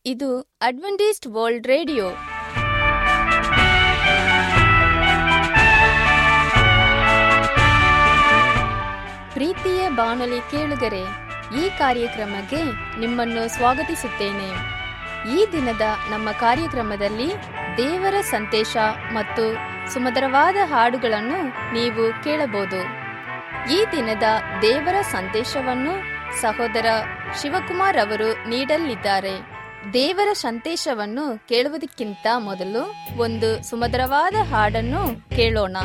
ಇದು Adventist world radio ಪ್ರೀತಿಯ ಬಾನುಲಿ ಕೇಳುಗರೆ ಈ ಕಾರ್ಯಕ್ರಮಕ್ಕೆ ನಿಮ್ಮನ್ನು ಸ್ವಾಗತಿಸುತ್ತೇನೆ ಈ ದಿನದ ನಮ್ಮ ಕಾರ್ಯಕ್ರಮದಲ್ಲಿ ದೇವರ ಸಂದೇಶ ಮತ್ತು ಸುಮಧುರವಾದ ಹಾಡುಗಳನ್ನು ನೀವು ಕೇಳಬಹುದು ಈ ದಿನದ ದೇವರ ಸಂದೇಶವನ್ನು ಸಹೋದರ ಶಿವಕುಮಾರ್ ಅವರು ನೀಡಲಿದ್ದಾರೆ ದೇವರ ಸಂದೇಶವನ್ನು ಕೇಳುವುದಕ್ಕಿಂತ ಮೊದಲು ಒಂದು ಸುಮಧುರವಾದ ಹಾಡನ್ನು ಕೇಳೋಣ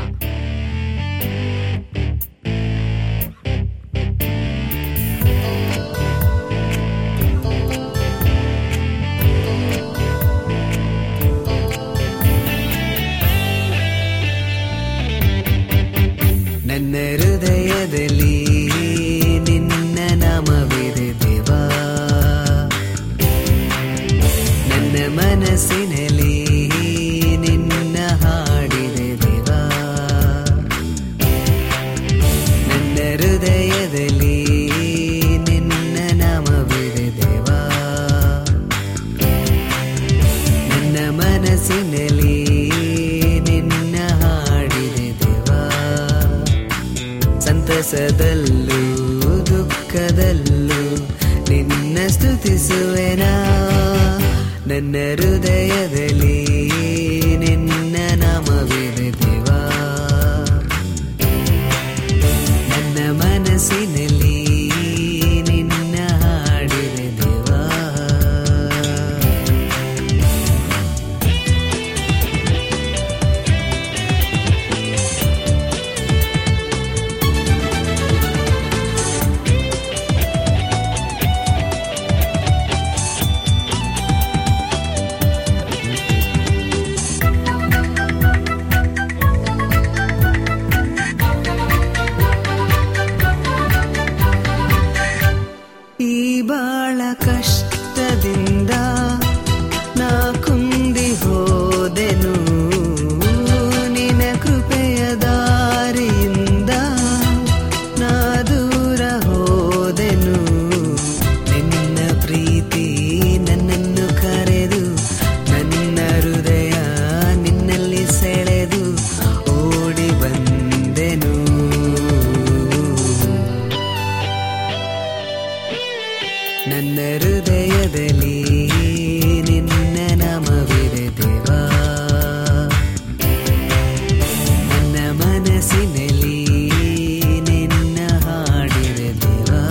ನನ್ನ ಹೃದಯದಲ್ಲಿ ನಿನ್ನ ನಾಮವಿದೆ ದೇವಾ ನನ್ನ ಮನಸ್ಸಿನಲ್ಲಿ ನಿನ್ನ ಹಾಡಿದೆ ದೇವಾ ನನ್ನ ಹೃದಯದಲ್ಲಿ ನಿನ್ನ ನಾಮವಿದೆ ದೇವಾ ನನ್ನ ಮನಸ್ಸಿನಲ್ಲಿ ನಿನ್ನ ಹಾಡಿದೆ ದೇವಾ ಸಂತಸದಲ್ಲೂ ದುಃಖದಲ್ಲೂ ನಿನ್ನ ಸ್ತುತಿಸುವೆನಾ ನನ್ನ ಹೃದಯದಲ್ಲಿ ನಿನ್ನ ನಾಮವಿದೆ ದೇವಾ ನನ್ನ ಮನಸ್ಸಿನಲ್ಲಿ ನಿನ್ನ ಹಾಡಿದೆ ದೇವಾ ಈ ಬಾಳ ಕಷ್ಟದಿಂದ ನಾ ಕುಂದಿ ಹೋದೆನು ನಿನ ಕೃಪೆಯ ದಾರಿಯಿಂದ ನಾ ದೂರ ಹೋದೆನು ನಿನ್ನ ಪ್ರೀತಿ ನನ್ನನ್ನು ಕರೆದು ನನ್ನ ಹೃದಯ ನಿನ್ನಲ್ಲಿ ಸೆಳೆದು ಓಡಿ ಬಂದೆನು ನನ್ನ ಹೃದಯದಲ್ಲಿ ನಿನ್ನ ನಾಮವಿದೆ ದೇವಾ ನನ್ನ ಮನಸ್ಸಿನಲ್ಲಿ ನಿನ್ನ ಹಾಡಿದೆ ದೇವಾ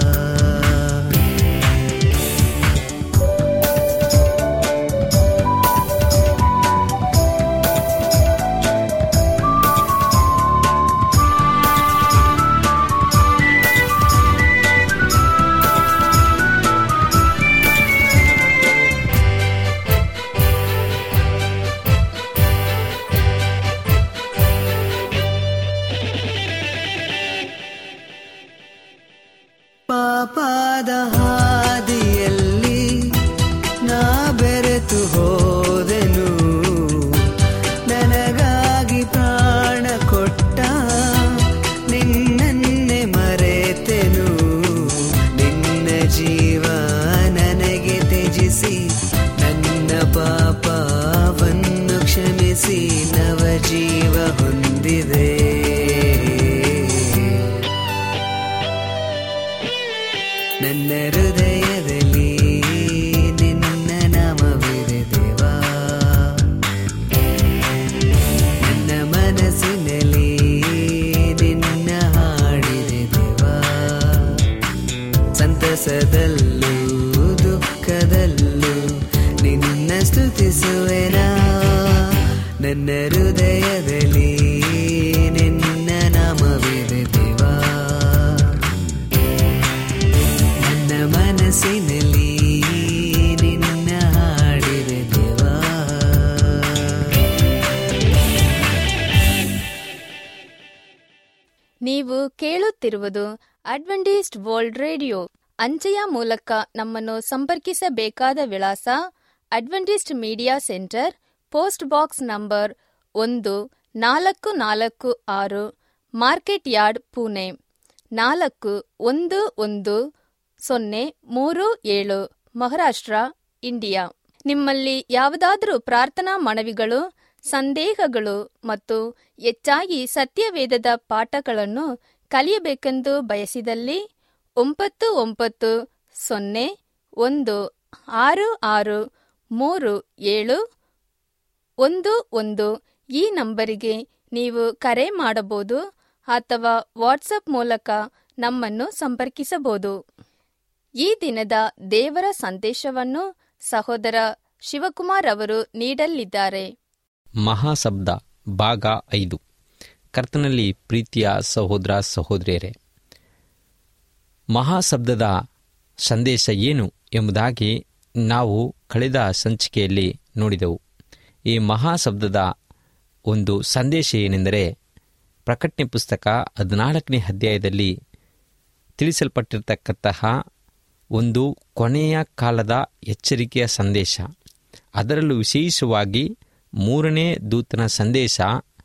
ಪಾಪದ ಹಾದಿಯಲ್ಲಿ ನಾ ಬೆರೆತು ಹೋದೆನು ನನಗಾಗಿ ಪ್ರಾಣ ಕೊಟ್ಟ ನಿನ್ನನ್ನೇ ಮರೆತೆನು ನಿನ್ನ ಜೀವ ನನಗೆ ತ್ಯಜಿಸಿ ನನ್ನ ಪಾಪವನ್ನು ಕ್ಷಮಿಸಿ ನವ ಜೀವ ಹೊಂದಿದೆ ನನ್ನ ಹೃದಯದಲ್ಲಿ ನಿನ್ನ ನಾಮವಿದೆ ದೇವಾ ನನ್ನ ಮನಸ್ಸಿನಲ್ಲಿ ನಿನ್ನ ಹಾಡಿದೆ ದೇವಾ ಸಂತಸದಲ್ಲೂ ದುಃಖದಲ್ಲೂ ನಿನ್ನ ಸ್ತುತಿಸುವೆನಾ ನನ್ನ ಹೃದಯದಲ್ಲಿ ನಿನ್ನ ನಾಮವಿದೆ ದೇವಾ ನನ್ನ ಮನಸ್ಸಿನಲ್ಲಿ ನಿನ್ನ ಹಾಡಿದೆ ದೇವಾ ನೀವು ಕೇಳುತ್ತಿರುವುದು ಅಡ್ವೆಂಟಿಸ್ಟ್ ವರ್ಲ್ಡ್ ರೇಡಿಯೋ ಅಂಚೆಯ ಮೂಲಕ ನಮ್ಮನ್ನು ಸಂಪರ್ಕಿಸಬೇಕಾದ ವಿಳಾಸ Adventist media centre post box number ಒಂದು ನಾಲ್ಕು ನಾಲ್ಕು ಆರು ಮಾರ್ಕೆಟ್ ಯಾರ್ಡ್ ಪುಣೆ ನಾಲ್ಕು ಒಂದು ಒಂದು ಸೊನ್ನೆ ಮೂರು ಏಳು ಮಹಾರಾಷ್ಟ್ರ ಇಂಡಿಯಾ ನಿಮ್ಮಲ್ಲಿ ಯಾವುದಾದರೂ ಪ್ರಾರ್ಥನಾ ಮನವಿಗಳು ಸಂದೇಹಗಳು ಮತ್ತು ಹೆಚ್ಚಾಗಿ ಸತ್ಯವೇದದ ಪಾಠಗಳನ್ನು ಕಲಿಯಬೇಕೆಂದು ಬಯಸಿದಲ್ಲಿ ಒಂಬತ್ತು ಒಂಬತ್ತು ಸೊನ್ನೆ ಒಂದು ಆರು ಆರು ಮೂರು ಏಳು ಒಂದು ಒಂದು ಈ ನಂಬರಿಗೆ ನೀವು ಕರೆ ಮಾಡಬಹುದು ಅಥವಾ ವಾಟ್ಸಪ್ ಮೂಲಕ ನಮ್ಮನ್ನು ಸಂಪರ್ಕಿಸಬಹುದು ಈ ದಿನದ ದೇವರ ಸಂದೇಶವನ್ನು ಸಹೋದರ ಶಿವಕುಮಾರ್ ಅವರು ನೀಡಲಿದ್ದಾರೆ ಮಹಾಶಬ್ದ ಭಾಗ ಐದು ಕರ್ತನಲ್ಲಿ ಪ್ರೀತಿಯ ಸಹೋದರ ಸಹೋದರಿಯರೇ ಮಹಾಶಬ್ದದ ಸಂದೇಶ ಏನು ಎಂಬುದಾಗಿ ನಾವು ಕಳೆದ ಸಂಚಿಕೆಯಲ್ಲಿ ನೋಡಿದೆವು ಈ ಮಹಾಶಬ್ದದ ಒಂದು ಸಂದೇಶ ಏನೆಂದರೆ ಪ್ರಕಟಣೆ ಪುಸ್ತಕ ಹದಿನಾಲ್ಕನೇ ಅಧ್ಯಾಯದಲ್ಲಿ ತಿಳಿಸಲ್ಪಟ್ಟಿರತಕ್ಕಂತಹ ಒಂದು ಕೊನೆಯ ಕಾಲದ ಎಚ್ಚರಿಕೆಯ ಸಂದೇಶ ಅದರಲ್ಲೂ ವಿಶೇಷವಾಗಿ ಮೂರನೇ ದೂತನ ಸಂದೇಶ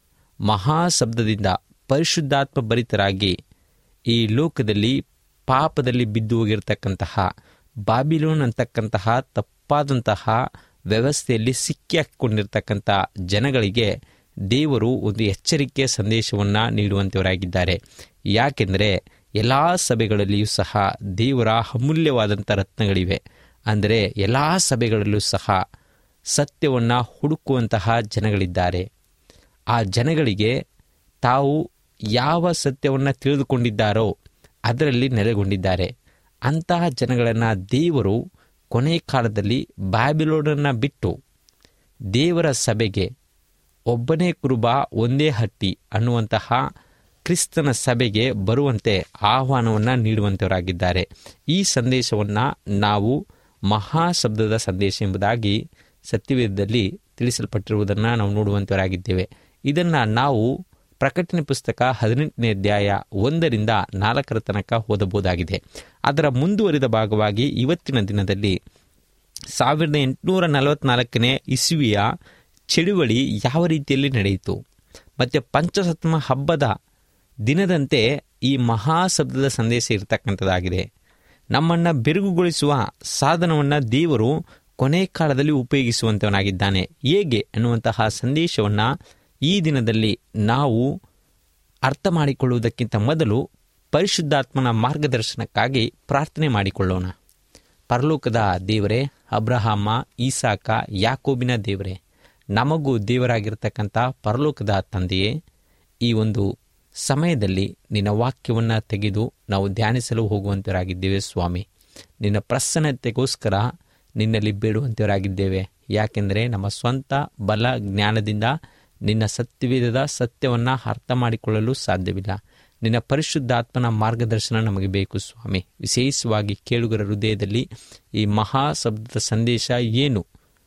ಮಹಾಶಬ್ದದಿಂದ ಪರಿಶುದ್ಧಾತ್ಮ ಭರಿತರಾಗಿ ಈ ಲೋಕದಲ್ಲಿ ಪಾಪದಲ್ಲಿ ಬಿದ್ದು ಹೋಗಿರತಕ್ಕಂತಹ ಬಾಬಿಲೋನ್ ಅಂತಕ್ಕಂತಹ ತಪ್ಪಾದಂತಹ ವ್ಯವಸ್ಥೆಯಲ್ಲಿ ಸಿಕ್ಕಿ ಹಾಕಿಕೊಂಡಿರ್ತಕ್ಕಂಥ ಜನಗಳಿಗೆ ದೇವರು ಒಂದು ಎಚ್ಚರಿಕೆಯ ಸಂದೇಶವನ್ನು ನೀಡುವಂಥವರಾಗಿದ್ದಾರೆ ಯಾಕೆಂದರೆ ಎಲ್ಲ ಸಭೆಗಳಲ್ಲಿಯೂ ಸಹ ದೇವರ ಅಮೂಲ್ಯವಾದಂಥ ರತ್ನಗಳಿವೆ ಅಂದರೆ ಎಲ್ಲ ಸಭೆಗಳಲ್ಲೂ ಸಹ ಸತ್ಯವನ್ನು ಹುಡುಕುವಂತಹ ಜನಗಳಿದ್ದಾರೆ ಆ ಜನಗಳಿಗೆ ತಾವು ಯಾವ ಸತ್ಯವನ್ನು ತಿಳಿದುಕೊಂಡಿದ್ದಾರೋ ಅದರಲ್ಲಿ ನೆಲೆಗೊಂಡಿದ್ದಾರೆ ಅಂತಹ ಜನಗಳನ್ನು ದೇವರು ಕೊನೆ ಕಾಲದಲ್ಲಿ ಬ್ಯಾಬಿಲೋನನ್ನು ಬಿಟ್ಟು ದೇವರ ಸಭೆಗೆ ಒಬ್ಬನೇ ಕುರುಬ ಒಂದೇ ಹಟ್ಟಿ ಅನ್ನುವಂತಹ ಕ್ರಿಸ್ತನ ಸಭೆಗೆ ಬರುವಂತೆ ಆಹ್ವಾನವನ್ನು ನೀಡುವಂಥವರಾಗಿದ್ದಾರೆ ಈ ಸಂದೇಶವನ್ನು ನಾವು ಮಹಾಶಬ್ದದ ಸಂದೇಶ ಎಂಬುದಾಗಿ ಸತ್ಯವೇದದಲ್ಲಿ ತಿಳಿಸಲ್ಪಟ್ಟಿರುವುದನ್ನು ನಾವು ನೋಡುವಂಥವರಾಗಿದ್ದೇವೆ ಇದನ್ನು ನಾವು ಪ್ರಕಟಣೆ ಪುಸ್ತಕ ಹದಿನೆಂಟನೇ ಅಧ್ಯಾಯ ಒಂದರಿಂದ ನಾಲ್ಕರ ತನಕ ಓದಬಹುದಾಗಿದೆ ಅದರ ಮುಂದುವರಿದ ಭಾಗವಾಗಿ ಇವತ್ತಿನ ದಿನದಲ್ಲಿ ಸಾವಿರದ ಎಂಟುನೂರ ನಲವತ್ನಾಲ್ಕನೇ ಇಸುವಿಯ ಚಳುವಳಿ ಯಾವ ರೀತಿಯಲ್ಲಿ ನಡೆಯಿತು ಮತ್ತು ಪಂಚಸತ್ಮ ಹಬ್ಬದ ದಿನದಂತೆ ಈ ಮಹಾಶಬ್ದದ ಸಂದೇಶ ಇರತಕ್ಕಂಥದ್ದಾಗಿದೆ ನಮ್ಮನ್ನು ಬೆರಗುಗೊಳಿಸುವ ಸಾಧನವನ್ನು ದೇವರು ಕೊನೆ ಕಾಲದಲ್ಲಿ ಉಪಯೋಗಿಸುವಂತವನಾಗಿದ್ದಾನೆ ಹೇಗೆ ಅನ್ನುವಂತಹ ಸಂದೇಶವನ್ನು ಈ ದಿನದಲ್ಲಿ ನಾವು ಅರ್ಥ ಮಾಡಿಕೊಳ್ಳುವುದಕ್ಕಿಂತ ಮೊದಲು ಪರಿಶುದ್ಧಾತ್ಮನ ಮಾರ್ಗದರ್ಶನಕ್ಕಾಗಿ ಪ್ರಾರ್ಥನೆ ಮಾಡಿಕೊಳ್ಳೋಣ ಪರಲೋಕದ ದೇವರೇ ಅಬ್ರಹಾಮ ಈಸಾಕ ಯಾಕೋಬಿನ ದೇವರೇ ನಮಗೂ ದೇವರಾಗಿರ್ತಕ್ಕಂಥ ಪರಲೋಕದ ತಂದೆಯೇ ಈ ಒಂದು ಸಮಯದಲ್ಲಿ ನಿನ್ನ ವಾಕ್ಯವನ್ನು ತೆಗೆದು ನಾವು ಧ್ಯಾನಿಸಲು ಹೋಗುವಂತವರಾಗಿದ್ದೇವೆ ಸ್ವಾಮಿ ನಿನ್ನ ಪ್ರಸನ್ನತೆಗೋಸ್ಕರ ನಿನ್ನಲ್ಲಿ ಬೇಡುವಂತವರಾಗಿದ್ದೇವೆ ಯಾಕೆಂದರೆ ನಮ್ಮ ಸ್ವಂತ ಬಲ ಜ್ಞಾನದಿಂದ ನಿನ್ನ ಸತ್ಯವೇದದ ಸತ್ಯವನ್ನು ಅರ್ಥ ಮಾಡಿಕೊಳ್ಳಲು ಸಾಧ್ಯವಿಲ್ಲ ನಿನ್ನ ಪರಿಶುದ್ಧಾತ್ಮನ ಮಾರ್ಗದರ್ಶನ ನಮಗೆ ಬೇಕು ಸ್ವಾಮಿ ವಿಶೇಷವಾಗಿ ಕೇಳುಗರ ಹೃದಯದಲ್ಲಿ ಈ ಮಹಾಶಬ್ದದ ಸಂದೇಶ ಏನು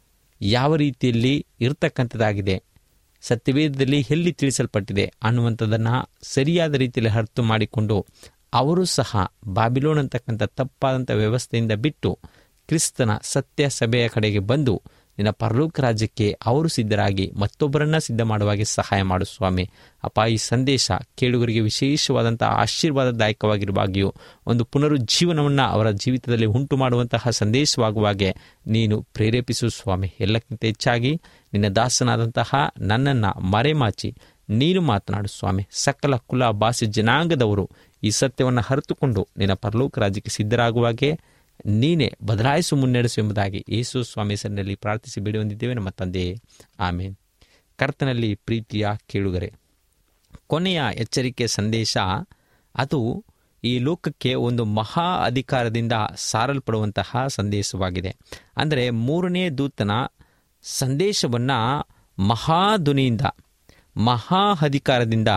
ಯಾವ ರೀತಿಯಲ್ಲಿ ಇರತಕ್ಕಂಥದ್ದಾಗಿದೆ ಸತ್ಯವೇದದಲ್ಲಿ ಎಲ್ಲಿ ತಿಳಿಸಲ್ಪಟ್ಟಿದೆ ಅನ್ನುವಂಥದ್ದನ್ನು ಸರಿಯಾದ ರೀತಿಯಲ್ಲಿ ಅರ್ಥ ಮಾಡಿಕೊಂಡು ಅವರು ಸಹ ಬಾಬಿಲೋನ್ ಅಂತಕ್ಕಂಥ ತಪ್ಪಾದಂಥ ವ್ಯವಸ್ಥೆಯಿಂದ ಬಿಟ್ಟು ಕ್ರಿಸ್ತನ ಸತ್ಯ ಸಭೆಯ ಕಡೆಗೆ ಬಂದು ನಿನ್ನ ಪರಲೋಕ ರಾಜ್ಯಕ್ಕೆ ಅವರು ಸಿದ್ಧರಾಗಿ ಮತ್ತೊಬ್ಬರನ್ನ ಸಿದ್ಧ ಮಾಡುವಾಗೆ ಸಹಾಯ ಮಾಡು ಸ್ವಾಮಿ ಅಪ್ಪ ಈ ಸಂದೇಶ ಕೇಳುಗರಿಗೆ ವಿಶೇಷವಾದಂಥ ಆಶೀರ್ವಾದದಾಯಕವಾಗಿರುವಾಗಿಯೂ ಒಂದು ಪುನರುಜ್ಜೀವನವನ್ನು ಅವರ ಜೀವಿತದಲ್ಲಿ ಉಂಟು ಮಾಡುವಂತಹ ಸಂದೇಶವಾಗುವಾಗೆ ನೀನು ಪ್ರೇರೇಪಿಸು ಸ್ವಾಮಿ ಎಲ್ಲಕ್ಕಿಂತ ಹೆಚ್ಚಾಗಿ ನಿನ್ನ ದಾಸನಾದಂತಹ ನನ್ನನ್ನು ಮರೆಮಾಚಿ ನೀನು ಮಾತನಾಡು ಸ್ವಾಮಿ ಸಕಲ ಕುಲ ಭಾಷೆ ಜನಾಂಗದವರು ಈ ಸತ್ಯವನ್ನು ಹರಿತುಕೊಂಡು ನಿನ್ನ ಪರಲೋಕ ರಾಜ್ಯಕ್ಕೆ ಸಿದ್ಧರಾಗುವಾಗೆ ನೀನೇ ಬದಲಾಯಿಸು ಮುನ್ನಡೆಸು ಎಂಬುದಾಗಿ ಯೇಸು ಸ್ವಾಮಿ ಸನ್ನಲ್ಲಿ ಪ್ರಾರ್ಥಿಸಿ ಬೇಡಿ ಹೊಂದಿದ್ದೇವೆ ನಮ್ಮ ತಂದೆಯೇ ಆಮೇನ್ ಕರ್ತನಲ್ಲಿ ಪ್ರೀತಿಯ ಕೇಳುಗರೆ ಕೊನೆಯ ಎಚ್ಚರಿಕೆ ಸಂದೇಶ ಅದು ಈ ಲೋಕಕ್ಕೆ ಒಂದು ಮಹಾ ಅಧಿಕಾರದಿಂದ ಸಾರಲ್ಪಡುವಂತಹ ಸಂದೇಶವಾಗಿದೆ ಅಂದರೆ ಮೂರನೇ ದೂತನ ಸಂದೇಶವನ್ನು ಮಹಾಧ್ವನಿಯಿಂದ ಮಹಾ ಅಧಿಕಾರದಿಂದ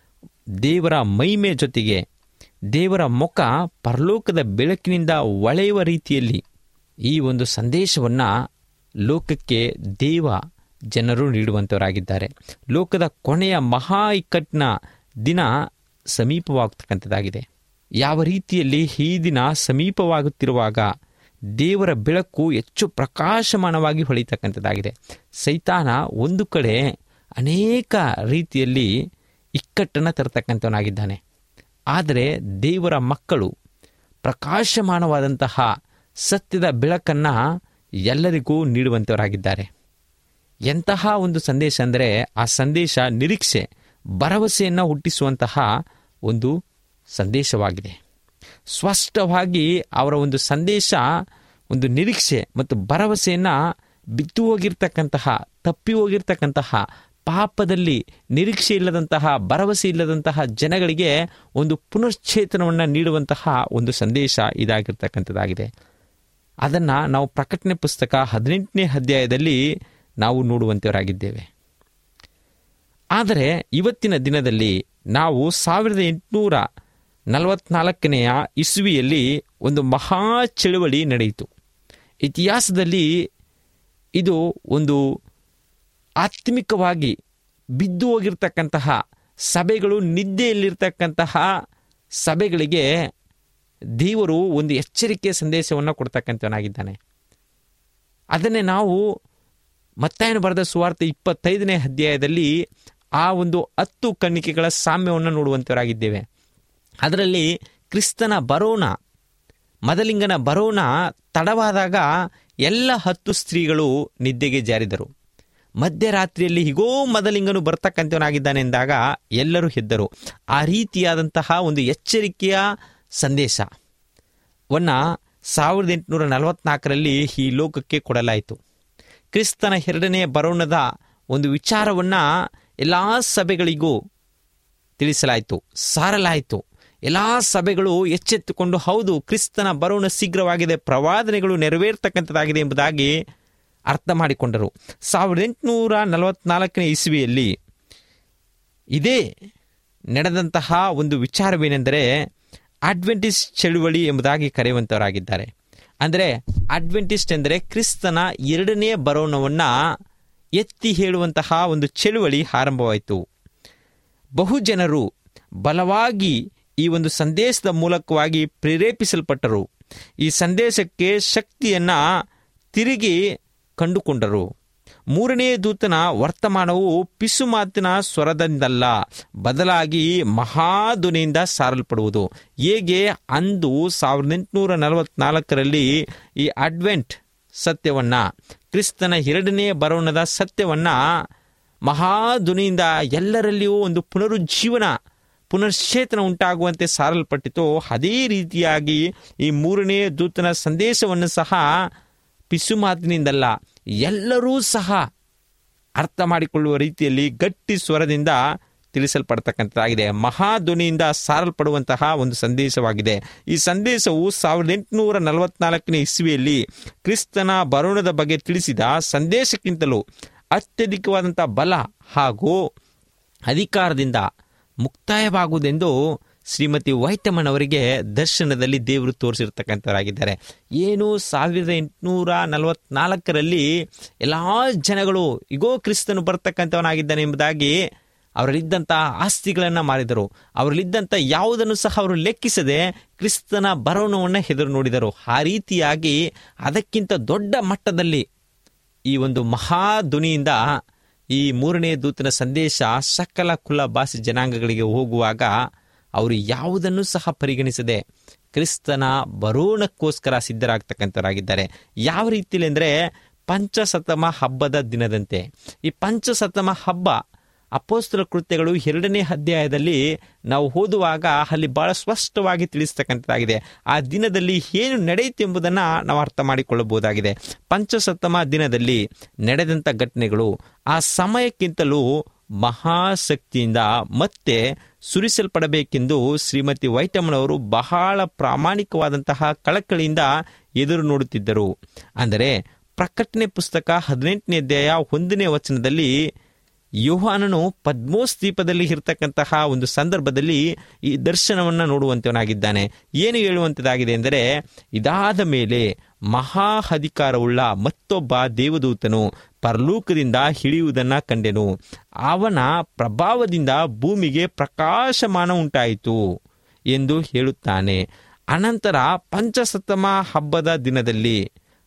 ದೇವರ ಮಹಿಮೆ ಜೊತೆಗೆ ದೇವರ ಮುಖ ಪರಲೋಕದ ಬೆಳಕಿನಿಂದ ಒಳೆಯುವ ರೀತಿಯಲ್ಲಿ ಈ ಒಂದು ಸಂದೇಶವನ್ನು ಲೋಕಕ್ಕೆ ದೇವ ಜನರು ನೀಡುವಂಥವರಾಗಿದ್ದಾರೆ ಲೋಕದ ಕೊನೆಯ ಮಹಾ ಇಕ್ಕಟ್ಟಿನ ದಿನ ಸಮೀಪವಾಗತಕ್ಕಂಥದ್ದಾಗಿದೆ ಯಾವ ರೀತಿಯಲ್ಲಿ ಈ ದಿನ ಸಮೀಪವಾಗುತ್ತಿರುವಾಗ ದೇವರ ಬೆಳಕು ಹೆಚ್ಚು ಪ್ರಕಾಶಮಾನವಾಗಿ ಹೊಳಿತಕ್ಕಂಥದ್ದಾಗಿದೆ ಸೈತಾನ ಒಂದು ಕಡೆ ಅನೇಕ ರೀತಿಯಲ್ಲಿ ಇಕ್ಕಟ್ಟನ್ನು ತರತಕ್ಕಂಥವನಾಗಿದ್ದಾನೆ ಆದರೆ ದೇವರ ಮಕ್ಕಳು ಪ್ರಕಾಶಮಾನವಾದಂತಹ ಸತ್ಯದ ಬೆಳಕನ್ನು ಎಲ್ಲರಿಗೂ ನೀಡುವಂಥವರಾಗಿದ್ದಾರೆ ಎಂತಹ ಒಂದು ಸಂದೇಶ ಅಂದರೆ ಆ ಸಂದೇಶ ನಿರೀಕ್ಷೆ ಭರವಸೆಯನ್ನು ಹುಟ್ಟಿಸುವಂತಹ ಒಂದು ಸಂದೇಶವಾಗಿದೆ ಸ್ಪಷ್ಟವಾಗಿ ಅವರ ಒಂದು ಸಂದೇಶ ಒಂದು ನಿರೀಕ್ಷೆ ಮತ್ತು ಭರವಸೆಯನ್ನು ಬಿದ್ದು ಹೋಗಿರ್ತಕ್ಕಂತಹ ತಪ್ಪಿ ಹೋಗಿರ್ತಕ್ಕಂತಹ ಪಾಪದಲ್ಲಿ ನಿರೀಕ್ಷೆ ಇಲ್ಲದಂತಹ ಭರವಸೆ ಇಲ್ಲದಂತಹ ಜನಗಳಿಗೆ ಒಂದು ಪುನಶ್ಚೇತನವನ್ನು ನೀಡುವಂತಹ ಒಂದು ಸಂದೇಶ ಇದಾಗಿರ್ತಕ್ಕಂಥದ್ದಾಗಿದೆ ಅದನ್ನು ನಾವು ಪ್ರಕಟಣೆ ಪುಸ್ತಕ ಹದಿನೆಂಟನೇ ಅಧ್ಯಾಯದಲ್ಲಿ ನಾವು ನೋಡುವಂಥವರಾಗಿದ್ದೇವೆ ಆದರೆ ಇವತ್ತಿನ ದಿನದಲ್ಲಿ ನಾವು ಸಾವಿರದ ಎಂಟುನೂರ ನಲವತ್ನಾಲ್ಕನೆಯ ಇಸುವಿಯಲ್ಲಿ ಒಂದು ಮಹಾ ಚಳುವಳಿ ನಡೆಯಿತು ಇತಿಹಾಸದಲ್ಲಿ ಇದು ಒಂದು ಆತ್ಮಿಕವಾಗಿ ಬಿದ್ದು ಹೋಗಿರ್ತಕ್ಕಂತಹ ಸಭೆಗಳು ನಿದ್ದೆಯಲ್ಲಿರ್ತಕ್ಕಂತಹ ಸಭೆಗಳಿಗೆ ದೇವರು ಒಂದು ಎಚ್ಚರಿಕೆಯ ಸಂದೇಶವನ್ನು ಕೊಡ್ತಕ್ಕಂಥವನಾಗಿದ್ದಾನೆ ಅದನ್ನೇ ನಾವು ಮತ್ತಾಯನ ಬರೆದ ಸುವಾರ್ತೆ ಇಪ್ಪತ್ತೈದನೇ ಅಧ್ಯಾಯದಲ್ಲಿ ಆ ಒಂದು ಹತ್ತು ಕಣ್ಣಿಕೆಗಳ ಸಾಮ್ಯವನ್ನು ನೋಡುವಂಥವರಾಗಿದ್ದೇವೆ ಅದರಲ್ಲಿ ಕ್ರಿಸ್ತನ ಬರೋಣ ಮದಲಿಂಗನ ಬರೋಣ ತಡವಾದಾಗ ಎಲ್ಲ ಹತ್ತು ಸ್ತ್ರೀಗಳು ನಿದ್ದೆಗೆ ಜಾರಿದರು ಮಧ್ಯರಾತ್ರಿಯಲ್ಲಿ ಹಿಗೋ ಮದಲಿಂಗನು ಬರ್ತಕ್ಕಂಥವನಾಗಿದ್ದಾನೆ ಎಂದಾಗ ಎಲ್ಲರೂ ಎದ್ದರು ಆ ರೀತಿಯಾದಂತಹ ಒಂದು ಎಚ್ಚರಿಕೆಯ ಸಂದೇಶ ವನ್ನ ಸಾವಿರದ ಎಂಟುನೂರ ನಲವತ್ನಾಲ್ಕರಲ್ಲಿ ಈ ಲೋಕಕ್ಕೆ ಕೊಡಲಾಯಿತು ಕ್ರಿಸ್ತನ ಎರಡನೆಯ ಬರೋಣದ ಒಂದು ವಿಚಾರವನ್ನು ಎಲ್ಲ ಸಭೆಗಳಿಗೂ ತಿಳಿಸಲಾಯಿತು ಸಾರಲಾಯಿತು ಎಲ್ಲ ಸಭೆಗಳು ಎಚ್ಚೆತ್ತುಕೊಂಡು ಹೌದು ಕ್ರಿಸ್ತನ ಬರೋಣ ಶೀಘ್ರವಾಗಿದೆ ಪ್ರವಾದನೆಗಳು ನೆರವೇರ್ತಕ್ಕಂಥದ್ದಾಗಿದೆ ಎಂಬುದಾಗಿ ಅರ್ಥ ಮಾಡಿಕೊಂಡರು ಸಾವಿರದ ಎಂಟುನೂರ ನಲವತ್ನಾಲ್ಕನೇ ಇಸ್ವಿಯಲ್ಲಿ ಇದೇ ನಡೆದಂತಹ ಒಂದು ವಿಚಾರವೇನೆಂದರೆ ಅಡ್ವೆಂಟಿಸ್ಟ್ ಚಳುವಳಿ ಎಂಬುದಾಗಿ ಕರೆಯುವಂಥವರಾಗಿದ್ದಾರೆ ಅಂದರೆ ಅಡ್ವೆಂಟಿಸ್ಟ್ ಎಂದರೆ ಕ್ರಿಸ್ತನ ಎರಡನೇ ಬರೋಣವನ್ನು ಎತ್ತಿ ಹೇಳುವಂತಹ ಒಂದು ಚಳುವಳಿ ಆರಂಭವಾಯಿತು ಬಹುಜನರು ಬಲವಾಗಿ ಈ ಒಂದು ಸಂದೇಶದ ಮೂಲಕವಾಗಿ ಪ್ರೇರೇಪಿಸಲ್ಪಟ್ಟರು ಈ ಸಂದೇಶಕ್ಕೆ ಶಕ್ತಿಯನ್ನು ತಿರುಗಿ ಕಂಡುಕೊಂಡರು ಮೂರನೇ ದೂತನ ವರ್ತಮಾನವು ಪಿಸು ಮಾತಿನ ಸ್ವರದಿಂದಲ್ಲ ಬದಲಾಗಿ ಮಹಾಧ್ವನಿಯಿಂದ ಸಾರಲ್ಪಡುವುದು ಹೇಗೆ ಅಂದು ಸಾವಿರದ ಎಂಟುನೂರ ನಲವತ್ನಾಲ್ಕರಲ್ಲಿ ಈ ಅಡ್ವೆಂಟ್ ಸತ್ಯವನ್ನ ಕ್ರಿಸ್ತನ ಎರಡನೇ ಬರೋಣದ ಸತ್ಯವನ್ನ ಮಹಾಧ್ವನಿಯಿಂದ ಎಲ್ಲರಲ್ಲಿಯೂ ಒಂದು ಪುನರುಜ್ಜೀವನ ಪುನಶ್ಚೇತನ ಉಂಟಾಗುವಂತೆ ಸಾರಲ್ಪಟ್ಟಿತು ಅದೇ ರೀತಿಯಾಗಿ ಈ ಮೂರನೇ ದೂತನ ಸಂದೇಶವನ್ನು ಸಹ ಪಿಸು ಮಾತಿನಿಂದಲ್ಲ ಎಲ್ಲರೂ ಸಹ ಅರ್ಥ ಮಾಡಿಕೊಳ್ಳುವ ರೀತಿಯಲ್ಲಿ ಗಟ್ಟಿ ಸ್ವರದಿಂದ ತಿಳಿಸಲ್ಪಡ್ತಕ್ಕಂಥದ್ದಾಗಿದೆ ಮಹಾಧ್ವನಿಯಿಂದ ಸಾರಲ್ಪಡುವಂತಹ ಒಂದು ಸಂದೇಶವಾಗಿದೆ ಈ ಸಂದೇಶವು ಸಾವಿರದ ಎಂಟುನೂರ ನಲವತ್ನಾಲ್ಕನೇ ಇಸ್ವಿಯಲ್ಲಿ ಕ್ರಿಸ್ತನ ಬರೋಣದ ಬಗ್ಗೆ ತಿಳಿಸಿದ ಸಂದೇಶಕ್ಕಿಂತಲೂ ಅತ್ಯಧಿಕವಾದಂಥ ಬಲ ಹಾಗೂ ಅಧಿಕಾರದಿಂದ ಮುಕ್ತಾಯವಾಗುವುದೆಂದು ಶ್ರೀಮತಿ ವೈಟಮನ್ ಅವರಿಗೆ ದರ್ಶನದಲ್ಲಿ ದೇವರು ತೋರಿಸಿರ್ತಕ್ಕಂಥವರಾಗಿದ್ದಾರೆ ಏನು ಸಾವಿರದ ಎಂಟುನೂರ ನಲವತ್ನಾಲ್ಕರಲ್ಲಿ ಎಲ್ಲ ಜನಗಳು ಇಗೋ ಕ್ರಿಸ್ತನು ಬರ್ತಕ್ಕಂಥವನಾಗಿದ್ದಾನೆ ಎಂಬುದಾಗಿ ಅವರಲ್ಲಿದ್ದಂಥ ಆಸ್ತಿಗಳನ್ನು ಮಾರಿದರು ಅವರಲ್ಲಿದ್ದಂಥ ಯಾವುದನ್ನು ಸಹ ಅವರು ಲೆಕ್ಕಿಸದೆ ಕ್ರಿಸ್ತನ ಬರೋಣವನ್ನು ಹೆದರು ನೋಡಿದರು ಆ ರೀತಿಯಾಗಿ ಅದಕ್ಕಿಂತ ದೊಡ್ಡ ಮಟ್ಟದಲ್ಲಿ ಈ ಒಂದು ಮಹಾಧ್ವನಿಯಿಂದ ಈ ಮೂರನೇ ದೂತನ ಸಂದೇಶ ಸಕಲ ಕುಲ ಭಾಷೆ ಜನಾಂಗಗಳಿಗೆ ಹೋಗುವಾಗ ಅವರು ಯಾವುದನ್ನು ಸಹ ಪರಿಗಣಿಸದೆ ಕ್ರಿಸ್ತನ ಬರೋಣಕ್ಕೋಸ್ಕರ ಸಿದ್ಧರಾಗ್ತಕ್ಕಂಥವರಾಗಿದ್ದಾರೆ ಯಾವ ರೀತಿಯಲ್ಲಿ ಅಂದರೆ ಪಂಚಸತಮ ಹಬ್ಬದ ದಿನದಂತೆ ಈ ಪಂಚಸತಮ ಹಬ್ಬ ಅಪೋಸ್ತಲ ಕೃತ್ಯಗಳು ಎರಡನೇ ಅಧ್ಯಾಯದಲ್ಲಿ ನಾವು ಓದುವಾಗ ಅಲ್ಲಿ ಬಹಳ ಸ್ಪಷ್ಟವಾಗಿ ತಿಳಿಸ್ತಕ್ಕಂಥದ್ದಾಗಿದೆ ಆ ದಿನದಲ್ಲಿ ಏನು ನಡೆಯಿತು ಎಂಬುದನ್ನು ನಾವು ಅರ್ಥ ಮಾಡಿಕೊಳ್ಳಬಹುದಾಗಿದೆ ಪಂಚಸತ್ತಮ ದಿನದಲ್ಲಿ ನಡೆದಂಥ ಘಟನೆಗಳು ಆ ಸಮಯಕ್ಕಿಂತಲೂ ಮಹಾಶಕ್ತಿಯಿಂದ ಮತ್ತೆ ಸುರಿಸಲ್ಪಡಬೇಕೆಂದು ಶ್ರೀಮತಿ ವೈಟಮ್ಮನವರು ಬಹಳ ಪ್ರಾಮಾಣಿಕವಾದಂತಹ ಕಳಕಳಿಯಿಂದ ಎದುರು ನೋಡುತ್ತಿದ್ದರು ಅಂದರೆ ಪ್ರಕಟಣೆ ಪುಸ್ತಕ ಹದಿನೆಂಟನೇ ಅಧ್ಯಾಯ ಒಂದನೇ ವಚನದಲ್ಲಿ ಯೋಹಾನನು ಪದ್ಮೋಸ್ ದ್ವೀಪದಲ್ಲಿ ಇರತಕ್ಕಂತಹ ಒಂದು ಸಂದರ್ಭದಲ್ಲಿ ಈ ದರ್ಶನವನ್ನು ನೋಡುವಂತವನಾಗಿದ್ದಾನೆ ಏನು ಹೇಳುವಂಥದ್ದಾಗಿದೆ ಎಂದರೆ ಇದಾದ ಮೇಲೆ ಮಹಾ ಅಧಿಕಾರವುಳ್ಳ ಮತ್ತೊಬ್ಬ ದೇವದೂತನು ಪರಲೋಕದಿಂದ ಇಳಿಯುವುದನ್ನು ಕಂಡೆನು ಅವನ ಪ್ರಭಾವದಿಂದ ಭೂಮಿಗೆ ಪ್ರಕಾಶಮಾನ ಉಂಟಾಯಿತು ಎಂದು ಹೇಳುತ್ತಾನೆ ಅನಂತರ ಪಂಚಸತಮ ಹಬ್ಬದ ದಿನದಲ್ಲಿ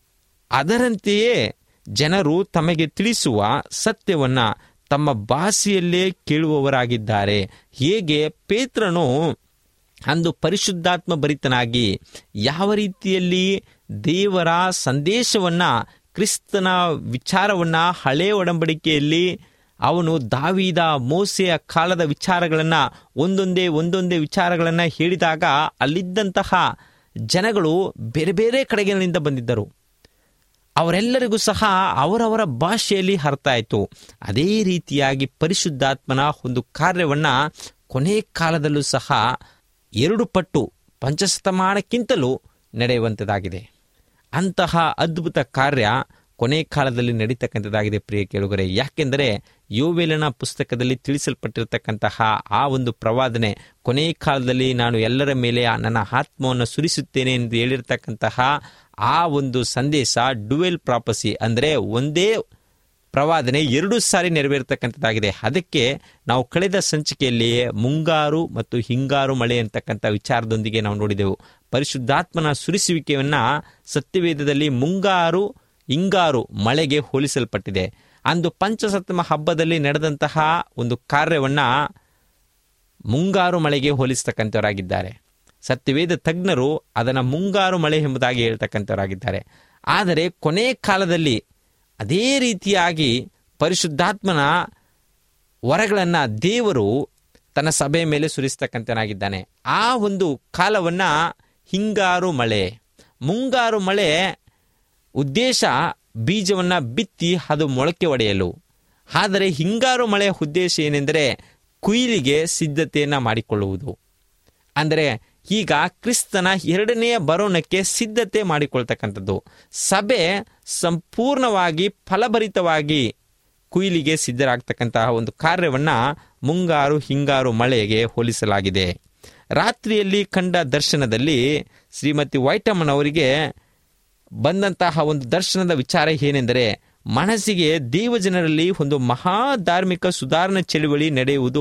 ಅದರಂತೆಯೇ ಜನರು ತಮಗೆ ತಿಳಿಸುವ ಸತ್ಯವನ್ನ ತಮ್ಮ ಭಾಷೆಯಲ್ಲೇ ಕೇಳುವವರಾಗಿದ್ದಾರೆ ಹೇಗೆ ಪೇತ್ರನು ಅಂದು ಪರಿಶುದ್ಧಾತ್ಮ ಭರಿತನಾಗಿ ಯಾವ ರೀತಿಯಲ್ಲಿ ದೇವರ ಸಂದೇಶವನ್ನ ಕ್ರಿಸ್ತನ ವಿಚಾರವನ್ನು ಹಳೆ ಒಡಂಬಡಿಕೆಯಲ್ಲಿ ಅವನು ದಾವಿದ ಮೋಸೆಯ ಕಾಲದ ವಿಚಾರಗಳನ್ನು ಒಂದೊಂದೇ ಒಂದೊಂದೇ ವಿಚಾರಗಳನ್ನು ಹೇಳಿದಾಗ ಅಲ್ಲಿದ್ದಂತಹ ಜನಗಳು ಬೇರೆ ಬೇರೆ ಕಡೆಗಳಿಂದ ಬಂದಿದ್ದರು ಅವರೆಲ್ಲರಿಗೂ ಸಹ ಅವರವರ ಭಾಷೆಯಲ್ಲಿ ಅರ್ಥ ಆಯಿತು ಅದೇ ರೀತಿಯಾಗಿ ಪರಿಶುದ್ಧಾತ್ಮನ ಒಂದು ಕಾರ್ಯವನ್ನು ಕೊನೆ ಕಾಲದಲ್ಲೂ ಸಹ ಎರಡು ಪಟ್ಟು ಪಂಚಶತಮಾನಕ್ಕಿಂತಲೂ ನಡೆಯುವಂಥದ್ದಾಗಿದೆ ಅಂತಹ ಅದ್ಭುತ ಕಾರ್ಯ ಕೊನೆ ಕಾಲದಲ್ಲಿ ನಡೀತಕ್ಕಂಥದ್ದಾಗಿದೆ ಪ್ರಿಯ ಕೇಳುಗರೆ ಯಾಕೆಂದರೆ ಯೋವೇಲನ ಪುಸ್ತಕದಲ್ಲಿ ತಿಳಿಸಲ್ಪಟ್ಟಿರತಕ್ಕಂತಹ ಆ ಒಂದು ಪ್ರವಾದನೆ ಕೊನೆ ಕಾಲದಲ್ಲಿ ನಾನು ಎಲ್ಲರ ಮೇಲೆ ಆ ನನ್ನ ಆತ್ಮವನ್ನು ಸುರಿಸುತ್ತೇನೆ ಎಂದು ಹೇಳಿರ್ತಕ್ಕಂತಹ ಆ ಒಂದು ಸಂದೇಶ ಡುವೆಲ್ ಪ್ರಾಪಸಿ ಅಂದರೆ ಒಂದೇ ಪ್ರವಾದನೆ ಎರಡು ಸಾರಿ ನೆರವೇರ್ತಕ್ಕಂಥದ್ದಾಗಿದೆ ಅದಕ್ಕೆ ನಾವು ಕಳೆದ ಸಂಚಿಕೆಯಲ್ಲಿಯೇ ಮುಂಗಾರು ಮತ್ತು ಹಿಂಗಾರು ಮಳೆ ಅಂತಕ್ಕಂಥ ವಿಚಾರದೊಂದಿಗೆ ನಾವು ನೋಡಿದೆವು ಪರಿಶುದ್ಧಾತ್ಮನ ಸುರಿಸುವಿಕೆಯನ್ನು ಸತ್ಯವೇದದಲ್ಲಿ ಮುಂಗಾರು ಹಿಂಗಾರು ಮಳೆಗೆ ಹೋಲಿಸಲ್ಪಟ್ಟಿದೆ ಅಂದು ಪಂಚಸಪ್ತಮ ಹಬ್ಬದಲ್ಲಿ ನಡೆದಂತಹ ಒಂದು ಕಾರ್ಯವನ್ನು ಮುಂಗಾರು ಮಳೆಗೆ ಹೋಲಿಸ್ತಕ್ಕಂಥವರಾಗಿದ್ದಾರೆ ಸತ್ಯವೇದ ತಜ್ಞರು ಅದನ್ನು ಮುಂಗಾರು ಮಳೆ ಎಂಬುದಾಗಿ ಹೇಳ್ತಕ್ಕಂಥವರಾಗಿದ್ದಾರೆ ಆದರೆ ಕೊನೆ ಕಾಲದಲ್ಲಿ ಅದೇ ರೀತಿಯಾಗಿ ಪರಿಶುದ್ಧಾತ್ಮನ ವರಗಳನ್ನು ದೇವರು ತನ್ನ ಸಭೆಯ ಮೇಲೆ ಸುರಿಸ್ತಕ್ಕಂಥನಾಗಿದ್ದಾನೆ ಆ ಒಂದು ಕಾಲವನ್ನು ಹಿಂಗಾರು ಮಳೆ ಮುಂಗಾರು ಮಳೆ ಉದ್ದೇಶ ಬೀಜವನ್ನು ಬಿತ್ತಿ ಅದು ಮೊಳಕೆ ಒಡೆಯಲು ಆದರೆ ಹಿಂಗಾರು ಮಳೆಯ ಉದ್ದೇಶ ಏನೆಂದರೆ ಕುಯ್ಲಿಗೆ ಸಿದ್ಧತೆಯನ್ನು ಮಾಡಿಕೊಳ್ಳುವುದು ಅಂದರೆ ಈಗ ಕ್ರಿಸ್ತನ ಎರಡನೆಯ ಬರೋಣಕ್ಕೆ ಸಿದ್ಧತೆ ಮಾಡಿಕೊಳ್ತಕ್ಕಂಥದ್ದು ಸಭೆ ಸಂಪೂರ್ಣವಾಗಿ ಫಲಭರಿತವಾಗಿ ಕುಯ್ಲಿಗೆ ಸಿದ್ಧರಾಗ್ತಕ್ಕಂತಹ ಒಂದು ಕಾರ್ಯವನ್ನು ಮುಂಗಾರು ಹಿಂಗಾರು ಮಳೆಗೆ ಹೋಲಿಸಲಾಗಿದೆ ರಾತ್ರಿಯಲ್ಲಿ ಕಂಡ ದರ್ಶನದಲ್ಲಿ ಶ್ರೀಮತಿ ವೈಟಮ್ಮನವರಿಗೆ ಬಂದಂತಹ ಒಂದು ದರ್ಶನದ ವಿಚಾರ ಏನೆಂದರೆ ಮನಸ್ಸಿಗೆ ದೇವಜನರಲ್ಲಿ ಒಂದು ಮಹಾ ಧಾರ್ಮಿಕ ಸುಧಾರಣೆ ಚಳುವಳಿ ನಡೆಯುವುದು